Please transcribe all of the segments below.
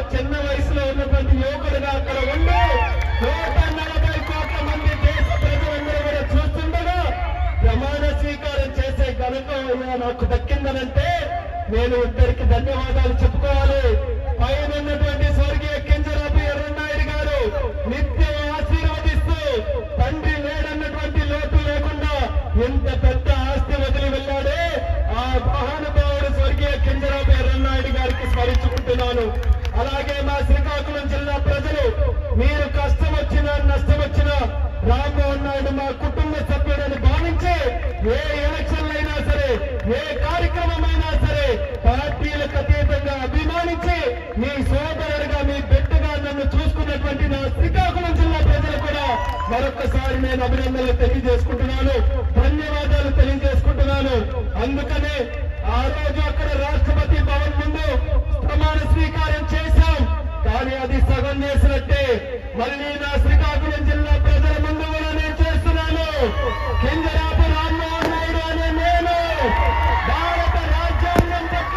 చిన్న వయసులో ఉన్నటువంటి యువకుడుగా అక్కడ ఉండి నూట నలభై కోట్ల మంది దేశ ప్రజలందరూ కూడా చూస్తుండగా ప్రమాణ స్వీకారం చేసే ఘనత నాకు దక్కిందనంటే నేను ఇద్దరికి ధన్యవాదాలు చెప్పుకోవాలి పైన ఉన్నటువంటి స్వర్గీయ కింజరాపు ఎర్రన్నాయుడు గారు నిత్యం ఆశీర్వదిస్తూ తండ్రి లేడన్నటువంటి లోటు లేకుండా ఎంత పెద్ద ఆస్తి వదిలి వెళ్ళాడే ఆ మహానుభావుడు స్వర్గీయ కింజరాపు ఎర్రన్నాయుడు గారికి స్మరించుకుంటున్నాను అలాగే మా శ్రీకాకుళం జిల్లా ప్రజలు మీరు కష్టం వచ్చినా నష్టం వచ్చినా రామ్మోహన్ నాయుడు మా కుటుంబ సభ్యుడని భావించి ఏ ఎలక్షన్లైనా సరే ఏ కార్యక్రమమైనా సరే పార్టీలకు అతీతంగా అభిమానించి మీ సోదరుడిగా మీ బిడ్డగా నన్ను చూసుకున్నటువంటి నా శ్రీకాకుళం జిల్లా ప్రజలు కూడా మరొకసారి నేను అభినందనలు తెలియజేసుకుంటున్నాను ధన్యవాదాలు తెలియజేసుకుంటున్నాను అందుకనే ఆ రోజు అక్కడ రాష్ట్రపతి భవన్ ముందు ప్రమాణ స్వీకారం చేశాం కానీ అది సగం చేసినట్టే మళ్ళీ నా శ్రీకాకుళం జిల్లా ప్రజల ముందు కూడా నేను చేస్తున్నాను కింజరాపు రామ్మోహన్ నాయుడు అనే నేను భారత రాజ్యాంగం పట్ల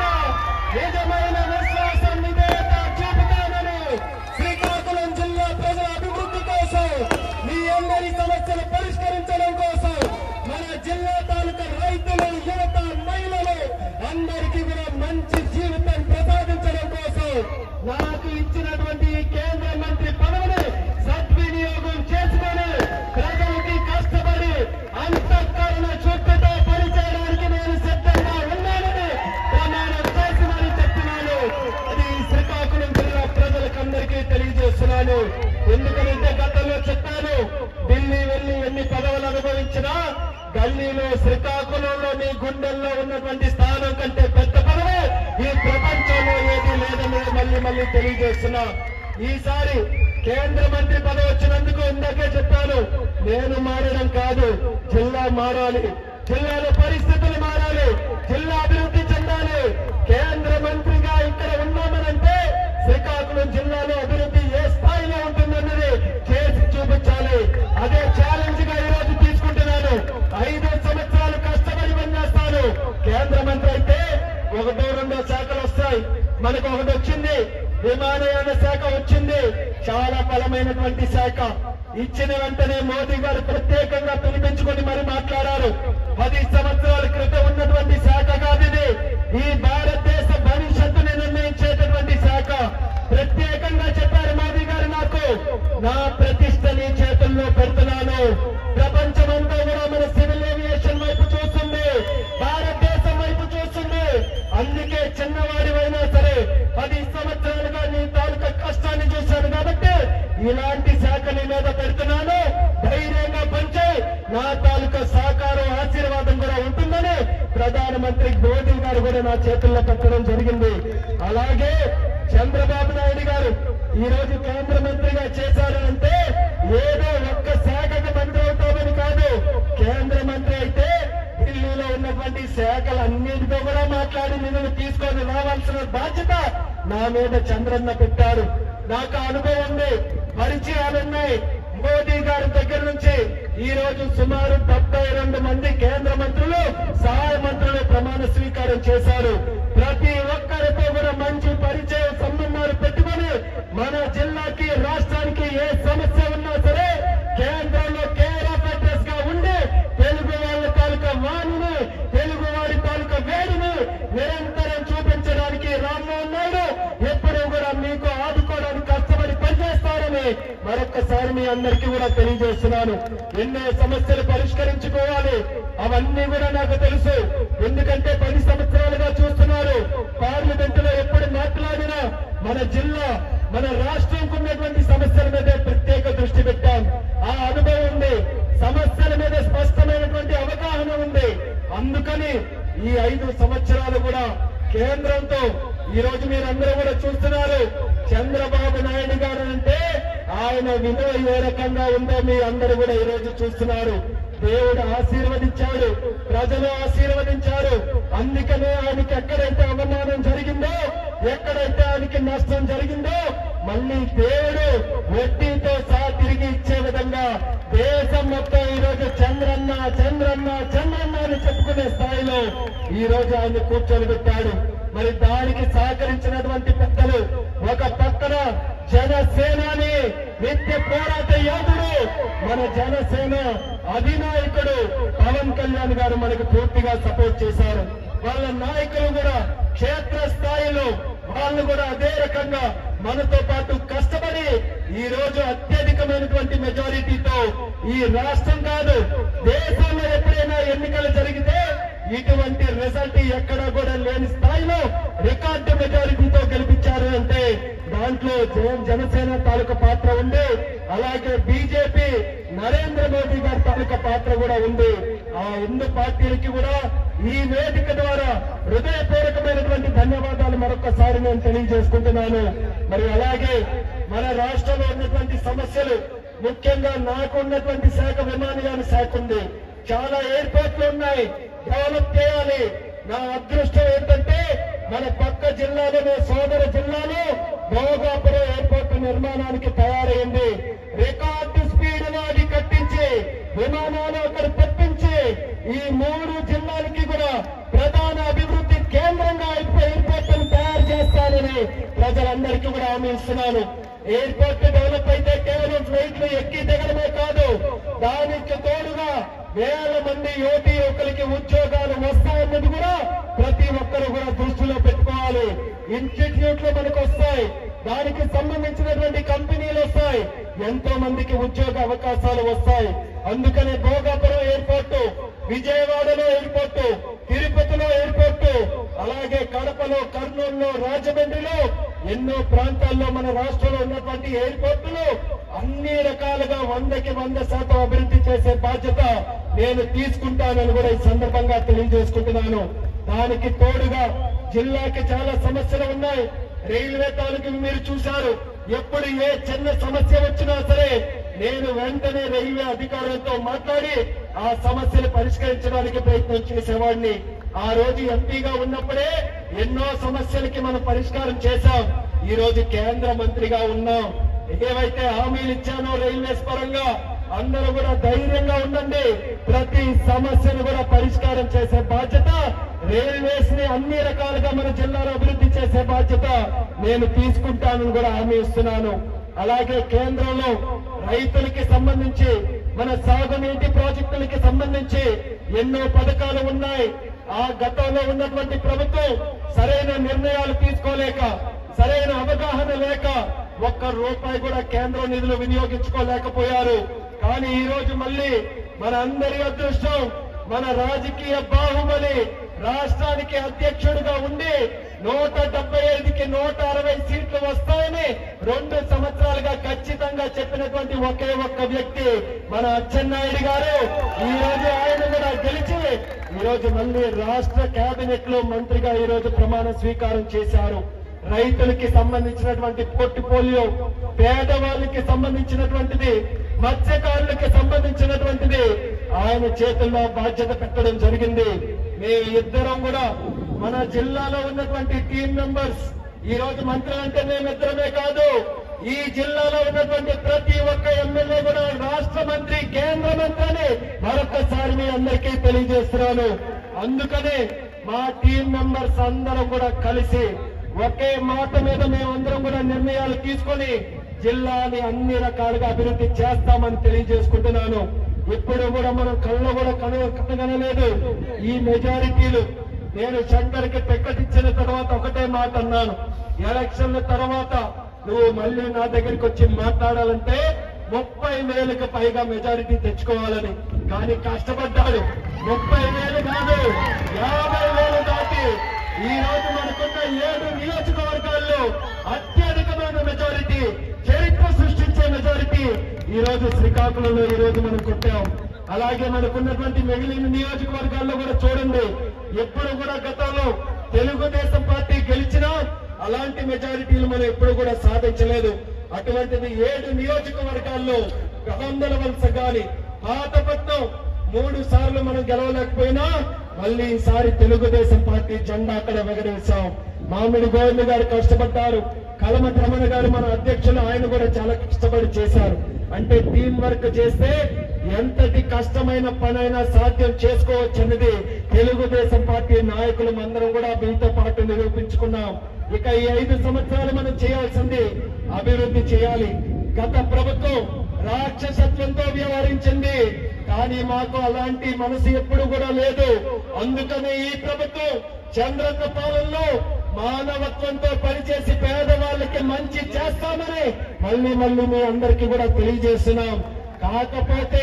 నిజమైన విశ్వాసం విధేయత చూపుతానని శ్రీకాకుళం జిల్లా ప్రజల అభివృద్ధి కోసం మీ అందరి సమస్యలు పరిష్కరించడం కోసం మన జిల్లా తాలూకా రైతులు యువత మహిళలు అందరికీ కూడా మంచి జీవితం ప్రసాదించడం కోసం నాకు ఇచ్చినటువంటి ఈ కేంద్ర మంత్రి పదవిని సద్వినియోగం చేసుకొని ప్రజలకి కష్టపడి అంతఃకరణ చుట్టూతో పనిచేయడానికి నేను సిద్ధంగా ఉన్నానని ప్రమాణం చేసి మరి చెప్తున్నాను అది ఈ శ్రీకాకుళం జిల్లా ప్రజలకందరికీ తెలియజేస్తున్నాను ఎందుకంటే గతంలో చెప్పాను ఢిల్లీ వెళ్లి ఎన్ని పదవులు అనుభవించినా గల్లీలో శ్రీకాకుళంలో మీ గుండెల్లో ఉన్నటువంటి స్థానం కంటే పెద్ద పదవి ఈ ప్రపంచంలో ఏది లేదని మళ్ళీ మళ్ళీ తెలియజేస్తున్నా ఈసారి కేంద్ర మంత్రి పదవి వచ్చినందుకు ఇందాకే చెప్పాను నేను మారడం కాదు జిల్లా మారాలి జిల్లాలో పరిస్థితులు మారాలి జిల్లా అభివృద్ధి చెందాలి కేంద్ర మంత్రిగా ఇక్కడ ఉన్నామనంటే శ్రీకాకుళం జిల్లాలో అభివృద్ధి ఏ స్థాయిలో ఉంటుందన్నది చేసి చూపించాలి అదే ఛాలెంజ్ గా ఈ రోజు తీసుకుంటున్నాను ఐదు సంవత్సరాలు కష్టపడి పనిచేస్తాను కేంద్ర మంత్రి అయితే ఒకటో రెండో శాఖలు వస్తాయి మనకు ఒకటి వచ్చింది విమానయాన శాఖ వచ్చింది చాలా బలమైనటువంటి శాఖ ఇచ్చిన వెంటనే మోదీ గారు ప్రత్యేకంగా పిలిపించుకొని మరి మాట్లాడారు పది సంవత్సరాల క్రితం ఉన్నటువంటి శాఖ కాదు ఇది ఈ భారతదేశ భవిష్యత్తుని నిర్ణయించేటటువంటి శాఖ ప్రత్యేకంగా చెప్పారు మోదీ గారు నాకు నా ప్రతిష్టని చేతుల్లో పెడుతున్నాను ప్రపంచమంతా కూడా మన సివిల్ ఏవియేషన్ వైపు చూస్తుంది భారతదేశం వైపు చూస్తుంది అందుకే చిన్నవాడివైనా సరే పది సంవత్సరాలుగా నీ తాలూకా కష్టాన్ని చూశాను కాబట్టి ఇలాంటి శాఖని మీద పెడుతున్నాను ధైర్యంగా పంచే నా తాలూకా సహకారం ఆశీర్వాదం కూడా ఉంటుందని ప్రధానమంత్రి మోదీ గారు కూడా నా చేతుల్లో పెట్టడం జరిగింది అలాగే చంద్రబాబు నాయుడు గారు ఈ రోజు కేంద్ర మంత్రిగా చేశారు అంటే ఏదో ఒక్క శాఖకు మంత్రి అవుతామని కాదు కేంద్ర మంత్రి అయితే ఢిల్లీలో ఉన్నటువంటి శాఖలన్నింటితో కూడా మాట్లాడి నిన్ను తీసుకొని రావాల్సిన బాధ్యత నా మీద చంద్రన్న పెట్టారు నాకు ఆ అనుభవం ఉంది పరిచయాలున్నాయి మోదీ గారి దగ్గర నుంచి ఈ రోజు సుమారు డెబ్బై రెండు మంది కేంద్ర మంత్రులు సహాయ మంత్రులు ప్రమాణ స్వీకారం చేశారు ప్రతి ఒక్కరితో కూడా మంచి పరిచయ సంబంధాలు పెట్టుకొని మన జిల్లాకి రాష్ట్రానికి ఏ సమస్య ఉన్నా సరే కేంద్రంలో కేర్ ఆఫ్ అడ్రస్ గా ఉండి తెలుగు వాళ్ళ తాలూకా వాణిని తెలుగు వారి తాలూకా వేడిని నిరంతరం చూపించడానికి రామ్మోహన్ నాయుడు ఎప్పుడూ కూడా మీకు ఆదుకోవడానికి కష్టపడి పనిచేస్తారని మరొకసారి మీ అందరికీ కూడా తెలియజేస్తున్నాను ఎన్నో సమస్యలు పరిష్కరించుకోవాలి అవన్నీ కూడా నాకు తెలుసు ఎందుకంటే పది సంవత్సరాలుగా చూస్తున్నారు పార్లమెంట్ లో ఎప్పుడు మాట్లాడినా మన జిల్లా మన రాష్ట్రంకు ఉన్నటువంటి సమస్యల మీద ప్రత్యేక దృష్టి పెట్టాం ఆ అనుభవం ఉంది సమస్యల మీద స్పష్టమైనటువంటి అవగాహన ఉంది అందుకని ఈ ఐదు సంవత్సరాలు కూడా కేంద్రంతో ఈ రోజు మీరందరూ కూడా చూస్తున్నారు చంద్రబాబు నాయుడు గారు అంటే ఆయన విలువ ఏ రకంగా ఉందో మీ అందరూ కూడా ఈ రోజు చూస్తున్నారు దేవుడు ఆశీర్వదించాడు ప్రజలు ఆశీర్వదించారు అందుకనే ఆయనకి ఎక్కడైతే అవమానం జరిగిందో ఎక్కడైతే ఆయనకి నష్టం జరిగిందో మళ్ళీ దేవుడు వడ్డీతో సహా తిరిగి ఇచ్చే విధంగా దేశం మొత్తం ఈ రోజు చంద్రన్న చంద్రన్న చంద్రన్న అని చెప్పుకునే స్థాయిలో ఈ రోజు ఆయన కూర్చొని పెట్టాడు మరి దానికి సహకరించినటువంటి పెద్దలు ఒక పక్క పక్కన జనసేనాని నిత్య పోరాట యోధుడు మన జనసేన అధినాయకుడు పవన్ కళ్యాణ్ గారు మనకు పూర్తిగా సపోర్ట్ చేశారు వాళ్ళ నాయకులు కూడా క్షేత్ర స్థాయిలో వాళ్ళు కూడా అదే రకంగా మనతో పాటు కష్టపడి ఈ రోజు అత్యధికమైనటువంటి మెజారిటీతో ఈ రాష్ట్రం కాదు దేశంలో ఎప్పుడైనా ఎన్నికలు జరిగితే ఇటువంటి రిజల్ట్ ఎక్కడా కూడా లేని స్థాయిలో రికార్డు మెజారిటీతో గెలిపించారు అంటే దాంట్లో జన- జనసేన తాలూకా పాత్ర ఉంది అలాగే బీజేపీ నరేంద్ర మోదీ గారి తాలూకా పాత్ర కూడా ఉంది ఆ రెండు పార్టీలకి కూడా ఈ వేదిక ద్వారా హృదయపూర్వకమైనటువంటి ధన్యవాదాలు మరొకసారి నేను తెలియజేసుకుంటున్నాను మరి అలాగే మన రాష్ట్రంలో ఉన్నటువంటి సమస్యలు ముఖ్యంగా నాకు ఉన్నటువంటి శాఖ విమానయాన శాఖ ఉంది చాలా ఎయిర్పోర్ట్లు ఉన్నాయి డెవలప్ చేయాలి నా అదృష్టం ఏంటంటే మన పక్క జిల్లాలోనే సోదర జిల్లాలో భోగాపురం ఎయిర్పోర్ట్ నిర్మాణానికి తయారైంది రికార్డు స్పీడ్ లో అది కట్టించి విమానాలు అక్కడ తెప్పించి ఈ మూడు జిల్లాలకి కూడా ప్రధాన అభివృద్ధి కేంద్రంగా ఎయిర్పోర్ట్ తయారు చేస్తానని ప్రజలందరికీ కూడా హామీ ఇస్తున్నాను ఎయిర్పోర్ట్ డెవలప్ అయితే కేవలం ఫ్లైట్లు ఎక్కి దిగడమే కాదు దానికి తోడుగా వేల మంది యువతి యువకులకి ఉద్యోగాలు వస్తాయన్నది కూడా ప్రతి ఒక్కరు కూడా దృష్టిలో పెట్టుకోవాలి ఇన్స్టిట్యూట్లు మనకు వస్తాయి దానికి సంబంధించినటువంటి కంపెనీలు వస్తాయి ఎంతో మందికి ఉద్యోగ అవకాశాలు వస్తాయి అందుకని భోగాపురం ఎయిర్పోర్టు విజయవాడలో ఎయిర్పోర్టు తిరుపతిలో ఎయిర్పోర్టు అలాగే కడపలో కర్నూలులో రాజమండ్రిలో ఎన్నో ప్రాంతాల్లో మన రాష్ట్రంలో ఉన్నటువంటి ఎయిర్పోర్టులు అన్ని రకాలుగా వందకి వంద శాతం అభివృద్ధి చేసే బాధ్యత నేను తీసుకుంటానని కూడా ఈ సందర్భంగా తెలియజేసుకుంటున్నాను దానికి తోడుగా జిల్లాకి చాలా సమస్యలు ఉన్నాయి రైల్వే తాలూకు మీరు చూశారు ఎప్పుడు ఏ చిన్న సమస్య వచ్చినా సరే నేను వెంటనే రైల్వే అధికారులతో మాట్లాడి ఆ సమస్యలు పరిష్కరించడానికి ప్రయత్నం చేసేవాడిని ఆ రోజు ఎంపీగా ఉన్నప్పుడే ఎన్నో సమస్యలకి మనం పరిష్కారం చేశాం ఈ రోజు కేంద్ర మంత్రిగా ఉన్నాం ఏవైతే హామీలు ఇచ్చానో రైల్వేస్ పరంగా అందరూ కూడా ధైర్యంగా ఉండండి ప్రతి సమస్యను కూడా పరిష్కారం చేసే బాధ్యత రైల్వేస్ ని అన్ని రకాలుగా మన జిల్లాలో అభివృద్ధి చేసే బాధ్యత నేను తీసుకుంటానని కూడా హామీ ఇస్తున్నాను అలాగే కేంద్రంలో రైతులకి సంబంధించి మన సాగునీటి ప్రాజెక్టులకి సంబంధించి ఎన్నో పథకాలు ఉన్నాయి ఆ గతంలో ఉన్నటువంటి ప్రభుత్వం సరైన నిర్ణయాలు తీసుకోలేక సరైన అవగాహన లేక ఒక్క రూపాయి కూడా కేంద్ర నిధులు వినియోగించుకోలేకపోయారు కానీ ఈ రోజు మళ్ళీ మన అందరి అదృష్టం మన రాజకీయ బాహుబలి రాష్ట్రానికి అధ్యక్షుడిగా ఉండి నూట డెబ్బై ఐదుకి నూట అరవై సీట్లు వస్తాయని రెండు సంవత్సరాలుగా ఖచ్చితంగా చెప్పినటువంటి ఒకే ఒక్క వ్యక్తి మన అచ్చెన్నాయుడు గారు ఈ రోజు ఆయన కూడా గెలిచి ఈ రోజు మళ్ళీ రాష్ట్ర కేబినెట్ లో మంత్రిగా ఈ రోజు ప్రమాణ స్వీకారం చేశారు రైతులకి సంబంధించినటువంటి పోర్ట్ఫోలియో పేదవాళ్ళకి సంబంధించినటువంటిది మత్స్యకారులకి సంబంధించినటువంటిది ఆయన చేతుల్లో బాధ్యత పెట్టడం జరిగింది మేము ఇద్దరం కూడా మన జిల్లాలో ఉన్నటువంటి టీం మెంబర్స్ ఈ రోజు మంత్రులు అంటే మేమిద్దరమే కాదు ఈ జిల్లాలో ఉన్నటువంటి ప్రతి ఒక్క ఎమ్మెల్యే కూడా రాష్ట్ర మంత్రి కేంద్ర మంత్రి అని మరొకసారి మీ అందరికీ తెలియజేస్తున్నాను అందుకనే మా టీం మెంబర్స్ అందరం కూడా కలిసి ఒకే మాట మీద మేమందరం కూడా నిర్ణయాలు తీసుకొని జిల్లాని అన్ని రకాలుగా అభివృద్ధి చేస్తామని తెలియజేసుకుంటున్నాను ఇప్పుడు కూడా మనం కళ్ళు కూడా కన కనగనలేదు ఈ మెజారిటీలు నేను శంకర్కి టికెట్ ఇచ్చిన తర్వాత ఒకటే మాట అన్నాను ఎలక్షన్ల తర్వాత నువ్వు మళ్ళీ నా దగ్గరికి వచ్చి మాట్లాడాలంటే ముప్పై వేలకు పైగా మెజారిటీ తెచ్చుకోవాలని కానీ కష్టపడ్డాడు ముప్పై వేలు కాదు యాభై వేలు దాటి ఈ రోజు మనకున్న ఏడు నియోజకవర్గాల్లో అత్యధికమైన మెజారిటీ చరిత్ర సృష్టించే మెజారిటీ ఈ రోజు శ్రీకాకుళంలో ఈ రోజు మనం కొట్టాం అలాగే మనకున్నటువంటి మిగిలిన నియోజకవర్గాల్లో కూడా చూడండి ఎప్పుడు కూడా గతంలో తెలుగుదేశం పార్టీ గెలిచినా అలాంటి మెజారిటీలు మనం ఎప్పుడు కూడా సాధించలేదు అటువంటిది ఏడు నియోజకవర్గాల్లో వందల వలస గాని పాతపట్నం మూడు సార్లు మనం గెలవలేకపోయినా మళ్ళీ ఈసారి తెలుగుదేశం పార్టీ జెండా అక్కడ ఎగరేశాం మామిడి గోవింద్ గారు కష్టపడ్డారు కలమ రమణ గారు మన అధ్యక్షులు ఆయన కూడా చాలా కష్టపడి చేశారు అంటే టీం వర్క్ చేస్తే ఎంతటి కష్టమైన పనైనా సాధ్యం చేసుకోవచ్చు అన్నది తెలుగుదేశం పార్టీ నాయకులు అందరం కూడా మీతో పాటు నిరూపించుకున్నాం ఇక ఈ ఐదు సంవత్సరాలు మనం చేయాల్సింది అభివృద్ధి చేయాలి గత ప్రభుత్వం రాక్షసత్వంతో వ్యవహరించింది కానీ మాకు అలాంటి మనసు ఎప్పుడు కూడా లేదు అందుకనే ఈ ప్రభుత్వం చంద్రన్న పాలనలో మానవత్వంతో పనిచేసి పేదవాళ్ళకి మంచి చేస్తామని మళ్ళీ మళ్ళీ మీ అందరికీ కూడా తెలియజేస్తున్నాం కాకపోతే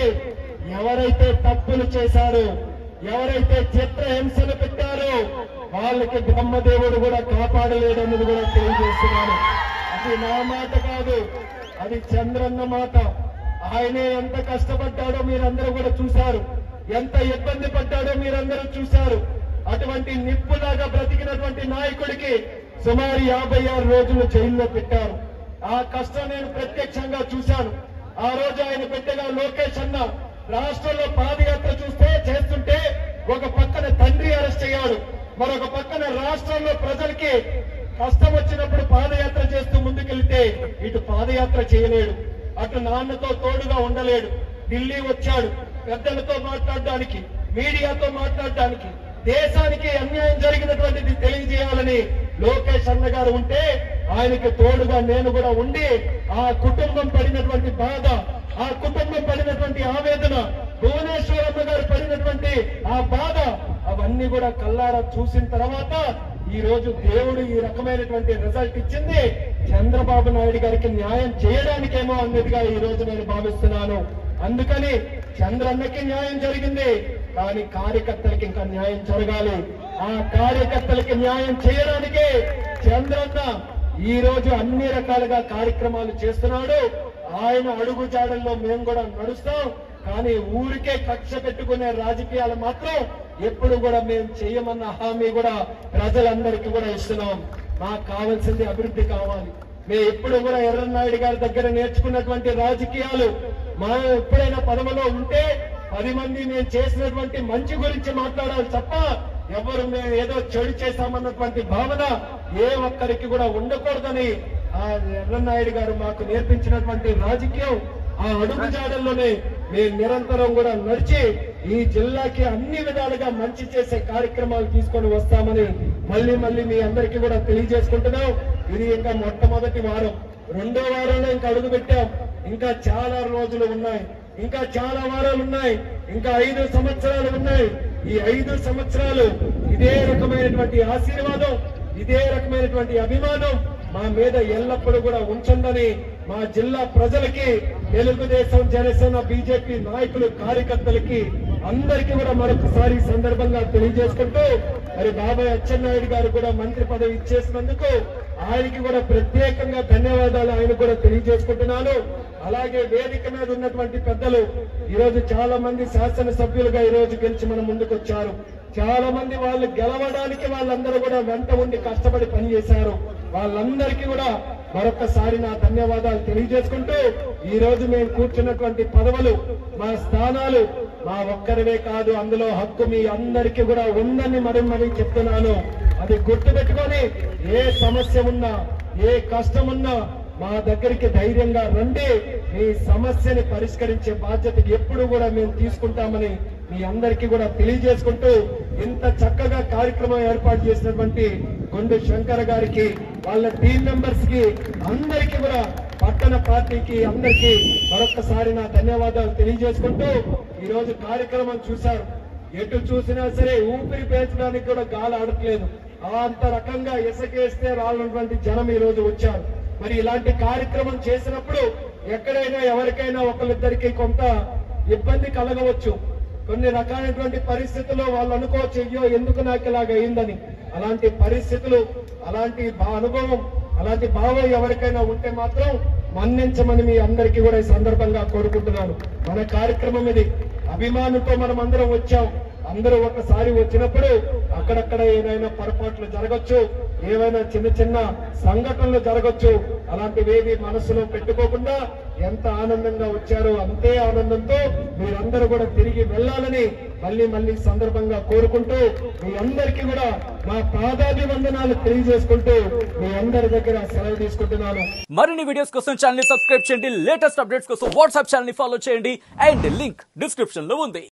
ఎవరైతే తప్పులు చేశారో ఎవరైతే చిత్రహింసలు పెట్టారో వాళ్ళకి బ్రహ్మదేవుడు కూడా కాపాడలేడన్నది కూడా తెలియజేస్తున్నాను అది నా మాట కాదు అది చంద్రన్న మాట ఆయనే ఎంత కష్టపడ్డాడో మీరందరూ కూడా చూశారు ఎంత ఇబ్బంది పడ్డాడో మీరందరూ చూశారు అటువంటి నిప్పులాగా బ్రతికినటువంటి నాయకుడికి సుమారు యాభై ఆరు రోజులు జైల్లో పెట్టారు ఆ కష్టం నేను ప్రత్యక్షంగా చూశాను ఆ రోజు ఆయన పెట్టగా లోకేష్ అన్న రాష్ట్రంలో పాదయాత్ర చూస్తే చేస్తుంటే ఒక పక్కన తండ్రి అరెస్ట్ అయ్యాడు మరొక పక్కన రాష్ట్రంలో ప్రజలకి కష్టం వచ్చినప్పుడు పాదయాత్ర చేస్తూ ముందుకెళ్తే ఇటు పాదయాత్ర చేయలేడు అటు నాన్నతో తోడుగా ఉండలేడు ఢిల్లీ వచ్చాడు పెద్దలతో మాట్లాడడానికి మీడియాతో మాట్లాడడానికి దేశానికి అన్యాయం జరిగినటువంటిది తెలియజేయాలని లోకేష్ అన్న గారు ఉంటే ఆయనకి తోడుగా నేను కూడా ఉండి ఆ కుటుంబం పడినటువంటి బాధ ఆ కుటుంబం పడినటువంటి ఆవేదన భువనేశ్వరమ్మ గారు పడినటువంటి ఆ బాధ అవన్నీ కూడా కల్లారా చూసిన తర్వాత ఈ రోజు దేవుడు ఈ రకమైనటువంటి రిజల్ట్ ఇచ్చింది చంద్రబాబు నాయుడు గారికి న్యాయం చేయడానికేమో అన్నదిగా ఈ రోజు నేను భావిస్తున్నాను అందుకని చంద్రన్నకి న్యాయం జరిగింది కానీ కార్యకర్తలకి ఇంకా న్యాయం జరగాలి ఆ కార్యకర్తలకి న్యాయం చేయడానికే చంద్రన్న ఈ రోజు అన్ని రకాలుగా కార్యక్రమాలు చేస్తున్నాడు ఆయన అడుగు జాడల్లో మేము కూడా నడుస్తాం కానీ ఊరికే కక్ష పెట్టుకునే రాజకీయాలు మాత్రం ఎప్పుడు కూడా మేము చేయమన్న హామీ కూడా ప్రజలందరికీ కూడా ఇస్తున్నాం మాకు కావాల్సింది అభివృద్ధి కావాలి మేము ఎప్పుడు కూడా ఎర్రనాయుడు గారి దగ్గర నేర్చుకున్నటువంటి రాజకీయాలు మనం ఎప్పుడైనా పదవిలో ఉంటే పది మంది మేము చేసినటువంటి మంచి గురించి మాట్లాడాలి తప్ప ఎవరు మేము ఏదో చెడు చేశామన్నటువంటి భావన ఏ ఒక్కరికి కూడా ఉండకూడదని ఆ ఎర్రనాయుడు గారు మాకు నేర్పించినటువంటి రాజకీయం ఆ అడుగు జాడల్లోనే మేము నిరంతరం కూడా నడిచి ఈ జిల్లాకి అన్ని విధాలుగా మంచి చేసే కార్యక్రమాలు తీసుకొని వస్తామని మళ్ళీ మళ్ళీ మీ అందరికీ కూడా తెలియజేసుకుంటున్నాం ఇది ఇంకా మొట్టమొదటి వారం రెండో వారంలో ఇంకా అడుగు పెట్టాం ఇంకా చాలా రోజులు ఉన్నాయి ఇంకా చాలా వారాలు ఉన్నాయి ఇంకా ఐదు సంవత్సరాలు ఉన్నాయి ఈ ఐదు సంవత్సరాలు ఇదే రకమైనటువంటి ఆశీర్వాదం ఇదే రకమైనటువంటి అభిమానం మా మీద ఎల్లప్పుడూ కూడా ఉంచండి మా జిల్లా ప్రజలకి తెలుగుదేశం జనసేన బీజేపీ నాయకులు కార్యకర్తలకి అందరికీ కూడా మరొకసారి ఈ సందర్భంగా తెలియజేసుకుంటూ మరి బాబాయ్ అచ్చెన్నాయుడు గారు కూడా మంత్రి పదవి ఇచ్చేసినందుకు ఆయనకి కూడా ప్రత్యేకంగా ధన్యవాదాలు ఆయన కూడా తెలియజేసుకుంటున్నాను అలాగే వేదిక మీద ఉన్నటువంటి పెద్దలు ఈ రోజు చాలా మంది శాసనసభ్యులుగా ఈ రోజు గెలిచి మన ముందుకు వచ్చారు చాలా మంది వాళ్ళు గెలవడానికి వాళ్ళందరూ కూడా వెంట ఉండి కష్టపడి పనిచేశారు వాళ్ళందరికీ కూడా మరొకసారి నా ధన్యవాదాలు తెలియజేసుకుంటూ ఈ రోజు మేము కూర్చున్నటువంటి పదవులు మా స్థానాలు మా ఒక్కరివే కాదు అందులో హక్కు మీ అందరికీ కూడా ఉందని మరి మరి చెప్తున్నాను అది గుర్తుపెట్టుకొని ఏ సమస్య ఉన్నా ఏ కష్టం ఉన్నా మా దగ్గరికి ధైర్యంగా రండి మీ సమస్యని పరిష్కరించే బాధ్యత ఎప్పుడు కూడా మేము తీసుకుంటామని మీ అందరికీ కూడా తెలియజేసుకుంటూ ఇంత చక్కగా కార్యక్రమం ఏర్పాటు చేసినటువంటి కొండు శంకర్ గారికి వాళ్ళ టీం మెంబర్స్ కి అందరికీ కూడా పట్టణ పార్టీకి అందరికీ మరొకసారి నా ధన్యవాదాలు తెలియజేసుకుంటూ ఈ రోజు కార్యక్రమం చూశారు ఎటు చూసినా సరే ఊపిరి పీల్చడానికి కూడా గాలి ఆడట్లేదు అంత రకంగా ఇసకేస్తే రాళ్ళటువంటి జనం ఈ రోజు వచ్చారు మరి ఇలాంటి కార్యక్రమం చేసినప్పుడు ఎక్కడైనా ఎవరికైనా ఒకరిద్దరికి కొంత ఇబ్బంది కలగవచ్చు కొన్ని రకాలైనటువంటి పరిస్థితుల్లో వాళ్ళు అనుకోవచ్చు అయ్యో ఎందుకు నాకు ఇలాగ అయిందని అలాంటి పరిస్థితులు అలాంటి భా- అనుభవం అలాంటి భావం ఎవరికైనా ఉంటే మాత్రం మన్నించమని మీ అందరికీ కూడా ఈ సందర్భంగా కోరుకుంటున్నాను మన కార్యక్రమం ఇది అభిమానంతో మనం అందరం వచ్చాం అందరూ ఒకసారి వచ్చినప్పుడు అక్కడక్కడ ఏదైనా పొరపాట్లు జరగచ్చు ఏవైనా చిన్న చిన్న సంఘటనలు జరగచ్చు అలాంటివేవి మనసులో పెట్టుకోకుండా ఎంత ఆనందంగా వచ్చారో అంతే ఆనందంతో మీరందరూ కూడా తిరిగి వెళ్ళాలని మళ్ళీ మళ్ళీ సందర్భంగా కోరుకుంటూ మీ అందరికీ కూడా మా పాదాభివందనాలు తెలియజేసుకుంటూ మీ అందరి దగ్గర సెలవు తీసుకుంటున్నాను మరిన్ని వీడియోస్ కోసం ఛానల్ ని సబ్స్క్రైబ్ చేయండి లేటెస్ట్ అప్డేట్స్ కోసం వాట్సాప్ ఛానల్ ని ఫాలో చేయండి అండ్ లింక్ డిస్క్రిప్షన్ లో ఉంది